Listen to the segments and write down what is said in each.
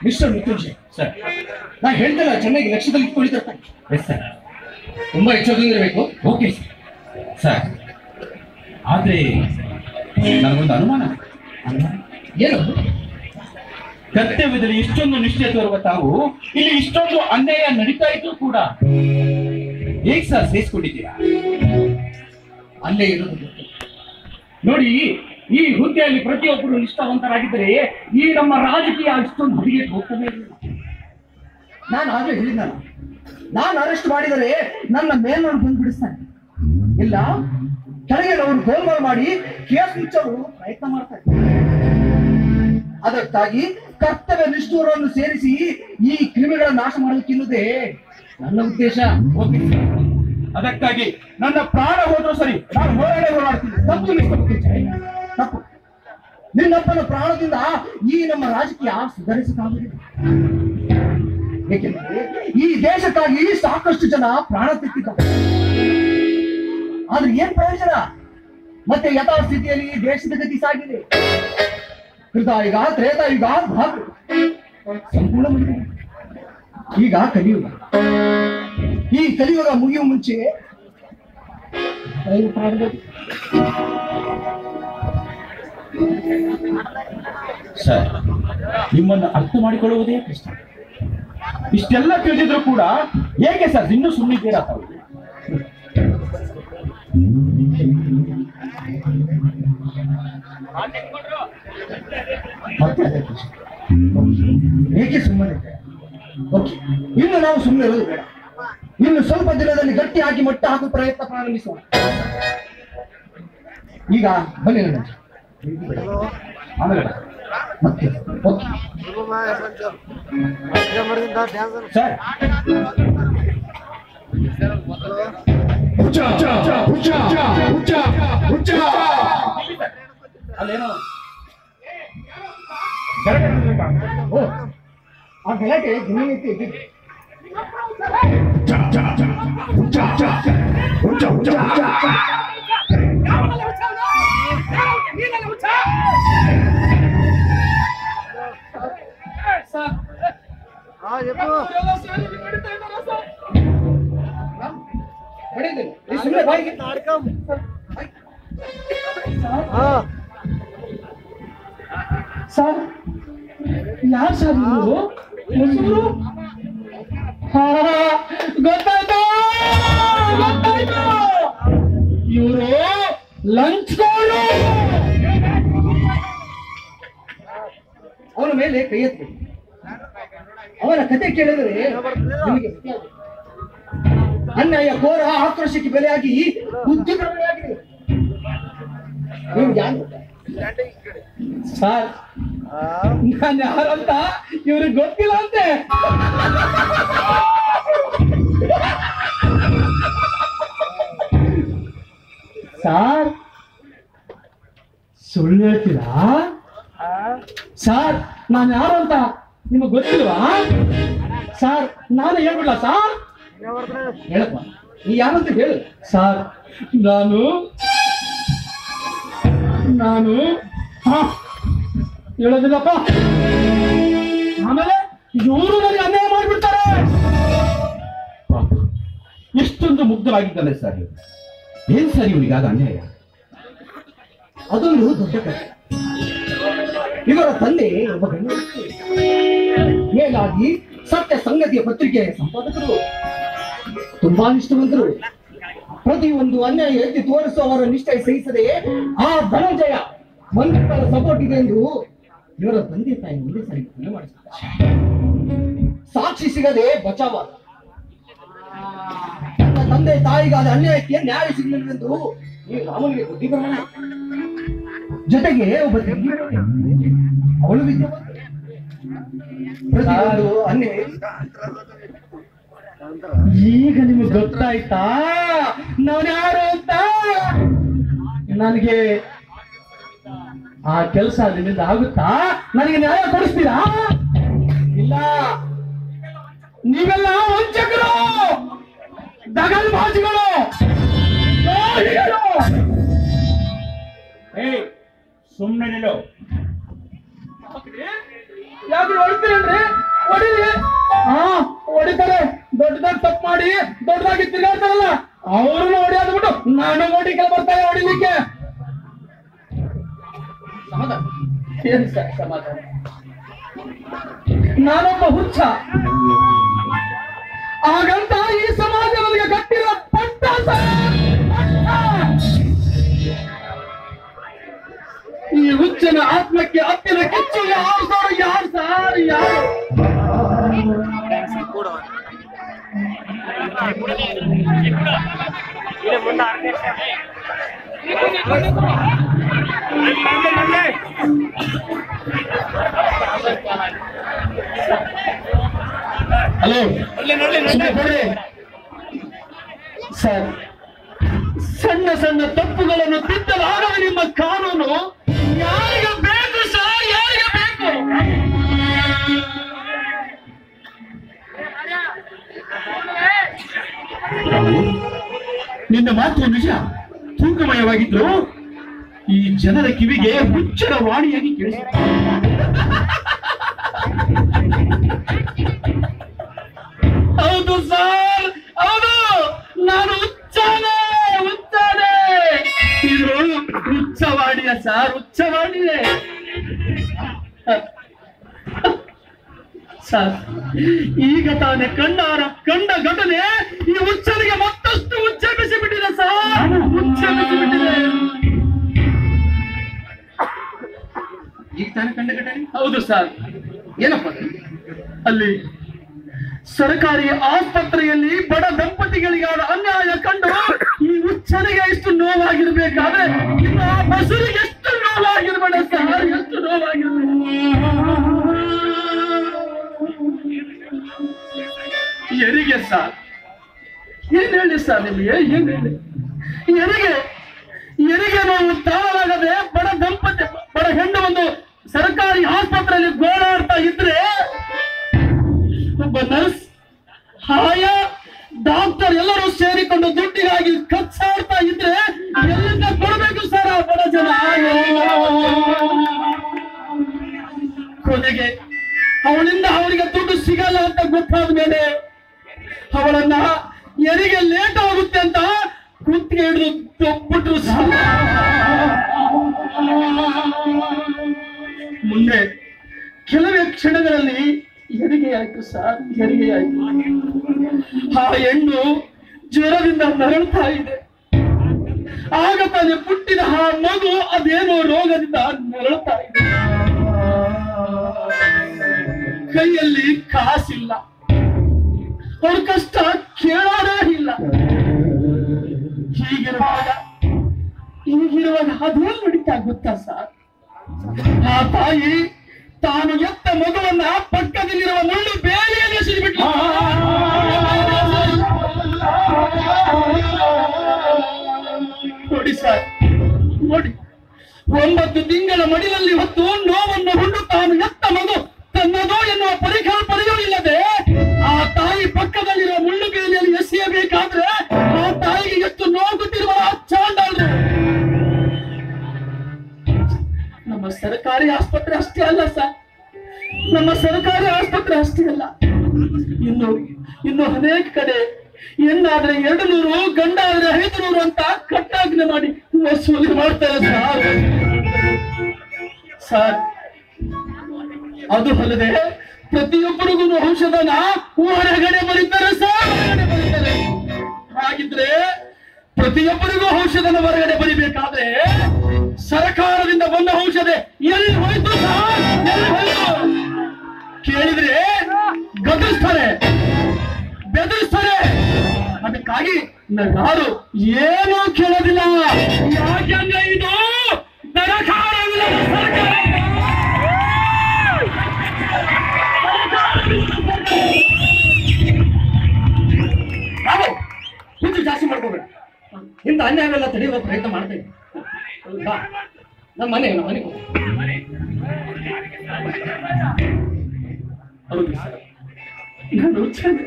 Mister Mrityunjay sir ನಾ ಹೇಳ್ದಲ್ಲ ಚೆನ್ನಾಗಿ ಲಕ್ಷ್ಯದಲ್ಲಿ ಇಟ್ಕೊಂಡಿದ್ದ ಎಸ್ ಸರ್ ತುಂಬಾ ಎಚ್ಚರದಿಂದಿರಬೇಕು ಓಕೆ ಸರ್ ಆದ್ರೆ ನನಗೊಂದು ಅನುಮಾನ ಅನುಮಾನ ಏನು ಕರ್ತವ್ಯದಲ್ಲಿ ಇಷ್ಟೊಂದು ನಿಷ್ಠೆ ತೋರುವ ತಾವು ಇಲ್ಲಿ ಇಷ್ಟೊಂದು ಅನ್ಯಾಯ ನಡೀತಾ ಇದ್ರು ಕೂಡ ಹೇಗ್ ಸರ್ ಸೇರಿಸ್ಕೊಂಡಿದ್ದೀರಾ ಅಲ್ಲೇ ಇರೋದು ಗೊತ್ತು. ನೋಡಿ ಈ ಹುದ್ದೆಯಲ್ಲಿ ಪ್ರತಿಯೊಬ್ಬರು ನಿಷ್ಠಾವಂತರಾಗಿದ್ದರೆ ಈ ನಮ್ಮ ರಾಜಕೀಯ ಇಷ್ಟೊಂದು ಹದಿಗೆ ಹೋಗ್ತದೆ ಇರಲಿಲ್ಲ ನಾನು ಆಗಲೇ ಹೇಳಿದ್ನಲ್ಲ ನಾನು ಅರೆಸ್ಟ್ ಮಾಡಿದರೆ ನನ್ನ ಮೇಲನ್ನು ಬಂದು ಬಿಡಿಸ್ತಾನೆ ಇಲ್ಲ ಕೆಳಗೆ ಅವರು ಗೋಲ್ಮಾಲ್ ಮಾಡಿ ಕೇಸ್ ಮುಚ್ಚಲು ಪ್ರಯತ್ನ ಮಾಡ್ತಾರೆ ಅದಕ್ಕಾಗಿ ಕರ್ತವ್ಯ ನಿಷ್ಠೂರವನ್ನು ಸೇರಿಸಿ ಈ ಕ್ರಿಮಿಗಳ ನಾಶ ಮಾಡೋದಕ್ಕಿನ್ನದೇ ನನ್ನ ಉದ್ದೇಶ ಓಕೆ ಸರ್. ಅದಕ್ಕಾಗಿ ನನ್ನ ಪ್ರಾಣ ಹೋದ್ರೂ ಸರಿ ನಾನು ಹೋರಾಡೇ ಹೋರಾಡ್ತೀನಿ ತಪ್ಪು ಮಿಸ್ಟರ್ ಮುಖರ್ಜಿ. ತಪ್ಪು ನಿನ್ನಪ್ಪನ ಪ್ರಾಣದಿಂದ ಈ ನಮ್ಮ ರಾಜಕೀಯ ಸುಧಾರಿಸಕ್ಕಾಗುವುದಿಲ್ಲ ಏಕೆಂದರೆ ಈ ದೇಶಕ್ಕಾಗಿ ಸಾಕಷ್ಟು ಜನ ಪ್ರಾಣ ತೆತ್ತಿದ್ದಾರೆ ಆದ್ರೆ ಏನ್ ಪ್ರಯೋಜನ ಮತ್ತೆ ಯಥಾಸ್ಥಿತಿಯಲ್ಲಿ ಈ ದೇಶದ ಗತಿ ಸಾಗಿದೆ ಕೃತಾಯುಗ ತ್ರೇತಾಯುಗ ಭಾಗ ಸಂಪೂರ್ಣ ಮುಗಿದಿದೆ ಈಗ ಕಲಿಯುಗ ಈ ಕಲಿಯುಗ ಮುಗಿಯುವ ಮುಂಚೆ ದಯವಿಟ್ಟು ಆಗಬೇಕು. ಸರ್ ನಿಮ್ಮನ್ನು ಅರ್ಥ ಮಾಡಿಕೊಳ್ಳುವುದೇ ಕಷ್ಟ ಇಷ್ಟೆಲ್ಲ ತಿಳಿದಿದ್ರು ಕೂಡ ಹೇಗೆ ಸರ್ ಇನ್ನೂ ಸುಮ್ಮನಿದ್ದೀರಾ ತಾವು ಮತ್ತೆ ಅದೇ ಪ್ರಶ್ನೆ. ಏಕೆ ಸುಮ್ಮನೆ ಓಕೆ ಇನ್ನು ನಾವು ಸುಮ್ಮನೆ ಇರೋದು ಬೇಡ ಇನ್ನು ಸ್ವಲ್ಪ ದಿನದಲ್ಲಿ ಗಟ್ಟಿ ಹಾಕಿ ಮಟ್ಟ ಹಾಕುವ ಪ್ರಯತ್ನ ಪ್ರಾರಂಭಿಸೋಣ ಈಗ ಬನ್ನಿ ನನ್ನ ಆಮೇಲೆ ಮತ್ತೆ ಓಕೆ ಸರ್ ಅಲ್ಲೇನೋ ಓ ಆ ಗಲಾಟೆ ದಿನನಿತ್ಯ ಇದ್ದಿದ್ದು ಹೊಡೆಯುತ್ತೇನೆ. ನೀ ಸುಮ್ಮನೆ ಬಾಯಿಗೆ ಸರ್ ಯಾರು ಸರ್ ನೀವು ಹೆಸರು ಹಾ, ಗೊತ್ತಾಯ್ತು ಗೊತ್ತಾಯ್ತು ಇವರು ಲಂಚ್ಗಳು ಅವನ ಮೇಲೆ ಕೈ ಎತ್ತಬೇಕು ಅವನ ಕತೆ ಕೇಳಿದರೆ ನಿಮಗೆ ಗೊತ್ತಾಗುತ್ತೆ. ಅನ್ಯಾಯ ಘೋರ ಆಕ್ರೋಶಕ್ಕೆ ಬೆಲೆಯಾಗಿ ಬುದ್ಧಿಭ್ರಮೆಯಾಗಿದೆ ನಿಮ್ಗೆ ಯಾರು ಗೊತ್ತಾ? ಸರ್ ನಾನು ಯಾರಂತ ಇವ್ರಿಗೆ ಗೊತ್ತಿಲ್ಲ ಅಂತೆ ಸಾರ್ ಸುಳ್ಳು ಹೇಳ್ತೀರಾ ಸಾರ್ ನಾನು ಯಾರು ಅಂತ ನಿಮಗೆ ಗೊತ್ತಿಲ್ವಾ ಸಾರ್ ನಾನು ಹೇಳ್ಬಿಡ್ಲ ಸಾರ್ ಹೇಳಪ್ಪ ನೀ ಯಾರಂತ ಹೇಳು ಸಾರ್ ನಾನು ನಾನು ಹಾ ಹೇಳೋದಿಲ್ಲಪ್ಪ ಆಮೇಲೆ ಇವರು ನನಗೆ ಅನ್ಯಾಯ ಮಾಡ್ಬಿಡ್ತಾರೆ ಪಾಪ, ಎಷ್ಟೊಂದು ಮುಗ್ಧರಾಗಿದ್ದಾನೆ ಸರ್ ಇವ್ರು. ಏನ್ ಸರ್ ಇವನಿಗಾದ ಅನ್ಯಾಯ ಅದೊಂದು ದೊಡ್ಡ ಕಥೆ ಇವರ ತಂದೆ ಒಬ್ಬ ಗಣ್ಯ ವ್ಯಕ್ತಿ. ಮೇಲಾಗಿ ಸತ್ಯ ಸಂಗತಿಯ ಪತ್ರಿಕೆಯ ಸಂಪಾದಕರು ತುಂಬಾ ನಿಷ್ಠವಂತರು ಪ್ರತಿಯೊಂದು ಅನ್ಯಾಯ ಎತ್ತಿ ತೋರಿಸುವವರ ನಿಷ್ಠೆ ಸಹಿಸದೆ ಆ ಧನಂಜಯ ಮಂತ್ರಿಗಳ ಸಪೋರ್ಟ್ ಇದೆ ಎಂದು ಇವರ ತಂದೆ ತಾಯಿ ಒಂದೇ ಸಾರಿ ಮನೆ ಮಾಡಿಸ್ತಾರೆ ಸಾಕ್ಷಿ ಸಿಗದೆ ಬಚಾವಾದ ತನ್ನ ತಂದೆ ತಾಯಿಗಾದ ಅನ್ಯಾಯಕ್ಕೆ ನ್ಯಾಯ ಸಿಗಲಿಲ್ಲವೆಂದು ಈ ರಾಮನಿಗೆ ಬುದ್ಧಿ ಬರೋಣ ಜೊತೆಗೆ ಒಬ್ಬ ತಂಗಿ ಅವಳು ವಿದ್ಯಾವಂತ ಪ್ರತಿಯೊಂದು ಅನ್ಯಾಯ ಈಗ ನಿಮಗೆ ಗೊತ್ತಾಯ್ತಾ ನಾನು ಯಾರು ಅಂತ ನನಗೆ ಆ ಕೆಲಸ ನಿಮ್ಮಿಂದ ಆಗುತ್ತಾ ನನಗೆ ನ್ಯಾಯ ಕೊಡಿಸ್ತೀರಾ ಇಲ್ಲ ನೀವೆಲ್ಲ ವಂಚಕರು ದಗಲ್ಬಾಜಿಗಳು ದ್ರೋಹಿಗಳು. ಏಯ್ ಸುಮ್ಮನೆ ನಿಲ್ಲು ಯಾಕೆ ಹೊಡಿತೀರಲ್ರಿ ಹೊಡಿಲಿ ಹಾ ಹೊಡಿತಾರೆ ದೊಡ್ಡದಾಗಿ ತಪ್ಪು ಮಾಡಿ ದೊಡ್ಡದಾಗಿ ತಿರ್ಗಾಡ್ತಾರಲ್ಲ ಅವ್ರನ್ನ ಹೊಡಿಯೋದ್ಬಿಟ್ಟು ನಾನು ನೋಡಿ ಕೆಲ ಬರ್ತಾರೆ ಹೊಡಿಲಿಕ್ಕೆ ಸಮಾಧಾನ ಏನ್ ಸರ್ ಸಮಾಧಾನ ನಾನೊಬ್ಬ ಹುಚ್ಚ ಹಾಗಂತ ಈ ಸಮಾಜ ನನಗೆ ಕಟ್ಟಿರೋ ಪಟ್ಟ ಸರ್ ಪಟ್ಟ. ಈ ಹುಚ್ಚನ ಆತ್ಮಕ್ಕೆ ಹತ್ತಿರ ಕಿಚ್ಚು ಯಾರು ಸರ್ ಯಾರು ಸರ್ ಯಾರು ಹಲೋ ಸರ್ ಸಣ್ಣ ಸಣ್ಣ ತಪ್ಪುಗಳನ್ನು ತಿದ್ದಲಾಗದ ನಿಮ್ಮ ಕಾನೂನು ಯಾರಿಗೆ ಬೇಕು ಸರ್ ಯಾರಿಗೆ ಬೇಕು ನಿನ್ನ ಮಾತು ನಿಜ ತೂಕಮಯವಾಗಿದ್ರು ಈ ಜನರ ಕಿವಿಗೆ ಹುಚ್ಚರ ವಾಣಿಯಾಗಿ ಕೇಳಿಸುತ್ತೆ ಹೌದು ಸರ್ ಹೌದು ನಾನು ಹುಚ್ಚಾನೆ ಹುಚ್ಚಾನೆ ಇದು ಹುಚ್ಚವಾಣಿಯ ಸರ್ ಹುಚ್ಚವಾಣಿಯೇ ಸರ್ ಈಗ ತಾನೇ ಕಂಡಾರ ಕಂಡ ಘಟನೆ ಈ ಹುಚ್ಚನಿಗೆ ಮತ್ತಷ್ಟು ಹುಚ್ಚೆಬ್ಬಿಸಿ ಬಿಟ್ಟಿದೆ ಸರ್ ಹುಚ್ಚೆಬ್ಬಿಸಿ ಬಿಟ್ಟಿದೆ ಈಗ ತಾನೇ ಕಂಡ ಘಟನೆ ಹೌದು ಸರ್ ಏನಪ್ಪ ಅದು? ಅಲ್ಲಿ ಸರ್ಕಾರಿ ಆಸ್ಪತ್ರೆಯಲ್ಲಿ ಬಡ ದಂಪತಿಗಳಿಗಾದ ಅನ್ಯಾಯ ಕಂಡು ಈ ಹುಚ್ಚನಿಗೆ ಎಷ್ಟು ನೋವಾಗಿರ್ಬೇಕಾದ್ರೆ ಇನ್ನು ಆ ಬಸರಿಗೆ ಎಷ್ಟು ನೋವಾಗಿರ್ಬೇಡ ಸರ್ ಎಷ್ಟು ನೋವಾಗಿರ್ಬೇಕು ಹೆರಿಗೆ ಸರ್ ಏನ್ ಹೇಳಿ ಸರ್ ನಿಮಗೆ ಏನ್ ಹೇಳಿ ಹೆರಿಗೆ ಹೆರಿಗೆ ನಾವು ತಾಳಲಾಗದೆ ಬಡ ದಂಪತಿ ಬಡ ಹೆಣ್ಣು ಒಂದು ಸರ್ಕಾರಿ ಆಸ್ಪತ್ರೆಯಲ್ಲಿ ಗೋಳಾಡ್ತಾ ಇದ್ರೆ ಒಬ್ಬ ನರ್ಸ್ ಹಾಯ ಡಾಕ್ಟರ್ ಎಲ್ಲರೂ ಸೇರಿಕೊಂಡು ದುಡ್ಡಿಗಾಗಿ ಕಚ್ಚಾಡ್ತಾ ಇದ್ರೆ ಎಲ್ಲಿಂದ ಕೊಡಬೇಕು ಸರ್ ಆ ಬಡ ಜನ ಕೊನೆಗೆ ಅವಳಿಂದ ಅವಳಿಗೆ ದುಡ್ಡು ಸಿಗಲ್ಲ ಅಂತ ಗೊತ್ತಾದ ಮೇಲೆ ಅವಳನ್ನ ಎರಿಗೆ ಲೇಟ್ ಆಗುತ್ತೆ ಅಂತ ಕುತ್ತಿಗೆ ಹಿಡಿದು ತೊಬ್ಬಿಟ್ರು ಸರ್. ಮುಂದೆ ಕೆಲವೇ ಕ್ಷಣಗಳಲ್ಲಿ ಹೆರಿಗೆ ಆಯ್ತು ಸರ್ ಹೆರಿಗೆ ಆಯ್ತು ಆ ಹೆಣ್ಣು ಜ್ವರದಿಂದ ನರಳ್ತಾ ಇದೆ ಆಗ ತಾನೇ ಪುಟ್ಟಿದ ಆ ಮಗು ಅದೇನೋ ರೋಗದಿಂದ ನರಳ್ತಾ ಇದೆ ಕೈಯಲ್ಲಿ ಕಾಸಿಲ್ಲ ಅವ್ರ ಕಷ್ಟ ಕೇಳೋದೇ ಇಲ್ಲ ಹೀಗಿರುವಾಗ ಹೀಗಿರುವಾಗ ಅದೇನ್ ನಡೀತಾ ಗೊತ್ತಾ ಸರ್ ಆ ತಾಯಿ ತಾನು ಎತ್ತ ಮಗುವನ್ನ ಪಕ್ಕದಲ್ಲಿರುವ ಮುಳ್ಳು ಬೇರೆಯಲ್ಲಿ ಎಸೆದುಬಿಟ್ಲು ನೋಡಿ ಸರ್ ನೋಡಿ ಒಂಬತ್ತು ತಿಂಗಳ ಮಡಿಲಲ್ಲಿ ಹೊತ್ತು ನೋವನ್ನು ಹುಂಡು ತಾನು ಎತ್ತ ಮಗು ತನ್ನದೋ ಎನ್ನುವ ಪರಿಕಲ್ಪನೆಯೂ ಇಲ್ಲದೆ ಆ ತಾಯಿ ಪಕ್ಕದಲ್ಲಿರುವ ಮುಳ್ಳು ಬೇಲಿಯಲ್ಲಿ ಎಸೆಯಬೇಕಾದ್ರೆ ಆ ತಾಯಿಗೆ ಎಷ್ಟು ನೋವು ಕೊಟ್ಟಿರುವ ಆ ಚಾಂಡಾಲರು ನಮ್ಮ ಸರ್ಕಾರಿ ಆಸ್ಪತ್ರೆ ಅಷ್ಟೇ ಅಲ್ಲ ಸರ್ ನಮ್ಮ ಸರ್ಕಾರಿ ಆಸ್ಪತ್ರೆ ಅಷ್ಟೇ ಅಲ್ಲ ಇನ್ನು ಇನ್ನು ಅನೇಕ ಕಡೆ ಹೆಣ್ಣಾದ್ರೆ ಎರಡು ನೂರು ಗಂಡ ಆದ್ರೆ ಐದು ನೂರು ಅಂತ ಕಟ್ಟಾಜ್ಞೆ ಮಾಡಿ ವಸೂಲಿ ಮಾಡ್ತಾರೆ ಸರ್ ಸರ್ ಅದು ಅಲ್ಲದೆ ಪ್ರತಿಯೊಬ್ಬರಿಗೂ ಔಷಧನ ಹೊರಗಡೆ ಬರೀತಾರೆ ಸರ್ ಹೊರಗಡೆ ಬರೀತಾರೆ ಹಾಗಿದ್ರೆ ಪ್ರತಿಯೊಬ್ಬರಿಗೂ ಔಷಧನ ಹೊರಗಡೆ ಬರಿಬೇಕಾದ್ರೆ ಸರ್ಕಾರದಿಂದ ಬಂದ ಔಷಧ ಎಲ್ಲಿ ಹೋಯ್ತು ಸರ್ ಎಲ್ಲಿ ಹೋಯ್ತು ಕೇಳಿದ್ರೆ ಗದರಿಸ್ತಾರೆ ಬೆದರಿಸ್ತಾರೆ ಅದಕ್ಕಾಗಿ ಯಾರು ಏನೂ ಕೇಳೋದಿಲ್ಲ ಯಾಕೆಂದ್ರೆ ಇದು ಸರ್ಕಾರವಿಲ್ಲದ ಸರ್ಕಾರ ನಾವು ಹುಚ್ಚು ಜಾಸ್ತಿ ಮಾಡ್ಕೋಬೇಡ ಇಂದ ಅನ್ಯಾಯವೆಲ್ಲ ತಡೆಯುವ ಪ್ರಯತ್ನ ಮಾಡ್ತೇವೆ ಬಾ ನಮ್ಮ ಮನೆ ನಮ್ಮ ಮನೆಗೆ ಹೋಗು. ಹೌದು ಸರ್ ನಾನು ಹುಚ್ಚನೆ.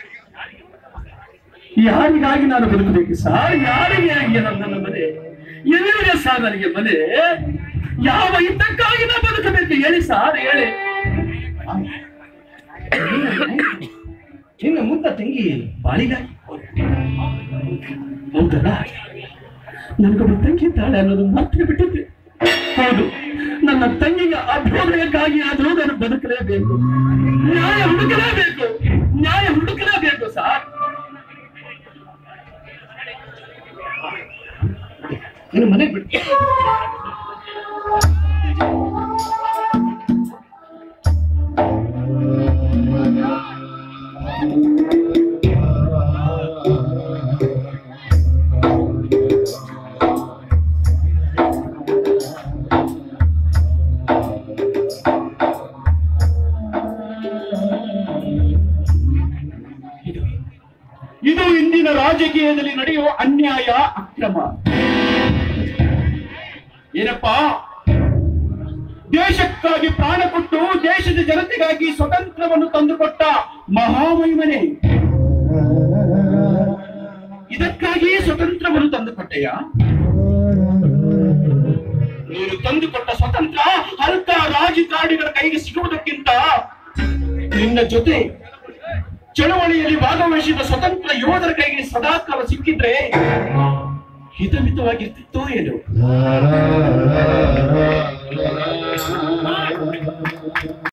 ಯಾರಿಗಾಗಿ ನಾನು ಬದುಕಬೇಕು ಸರ್ ಯಾರಿಗೆ ಆಗಿ ನನ್ನ ನನ್ನ ಮನೆ ಎಲ್ಲಿದೆ ಸರ್ ನನಗೆ ಮನೆ ಯಾವ ಹಿತಕ್ಕಾಗಿ ನಾನು ಬದುಕಬೇಕು ಹೇಳಿ ಸಾರ್ ಹೇಳಿ ನಿನ್ನ ಮುದ್ದ ತಂಗಿ ಬಾಳಿಗಾಗಿ ಹೌದಲ್ಲ ನನಗೊಬ್ಬ ತಂಗಿ ಇದ್ದಾಳೆ ಅನ್ನೋದು ಮತ್ತೆ ಬಿಟ್ಟಿದ್ದೆ ಹೌದು ನನ್ನ ತಂಗಿಗೆ ಅಭ್ಯುದಯಕ್ಕಾಗಿ ಆದರೂ ನಾನು ಬದುಕಲೇಬೇಕು ನ್ಯಾಯ ಹುಡುಕಲೇಬೇಕು ನ್ಯಾಯ ಹುಡುಕಲೇಬೇಕು ಸಾರ್ ನಿನ್ನ ಮನೆ ಬಿಟ್ಟು ಇದು ಇಂದಿನ ರಾಜಕೀಯದಲ್ಲಿ ನಡೆಯುವ ಅನ್ಯಾಯ ಅಕ್ರಮ ಏನಪ್ಪ ದೇಶಕ್ಕಾಗಿ ಪ್ರಾಣ ಕೊಟ್ಟು ದೇಶದ ಜನತೆಗಾಗಿ ಸ್ವತಂತ್ರವನ್ನು ತಂದುಕೊಟ್ಟ ಮಹಾಮಹಿಮನೆ ಇದಕ್ಕಾಗಿಯೇ ಸ್ವತಂತ್ರವನ್ನು ತಂದುಕೊಟ್ಟೆಯ ನೀನು ತಂದುಕೊಟ್ಟ ಸ್ವತಂತ್ರ ಅಲ್ಪ ರಾಜಕಾರಣಿಗಳ ಕೈಗೆ ಸಿಗುವುದಕ್ಕಿಂತ ನಿನ್ನ ಜೊತೆ ಚಳವಳಿಯಲ್ಲಿ ಭಾಗವಹಿಸಿದ ಸ್ವತಂತ್ರ ಯೋಧರ ಕೈಗೆ ಸದಾಕಾಲ ಸಿಕ್ಕಿದ್ರೆ ಹಿತಮಿತವಾಗಿರ್ತಿತ್ತೋ ಏನು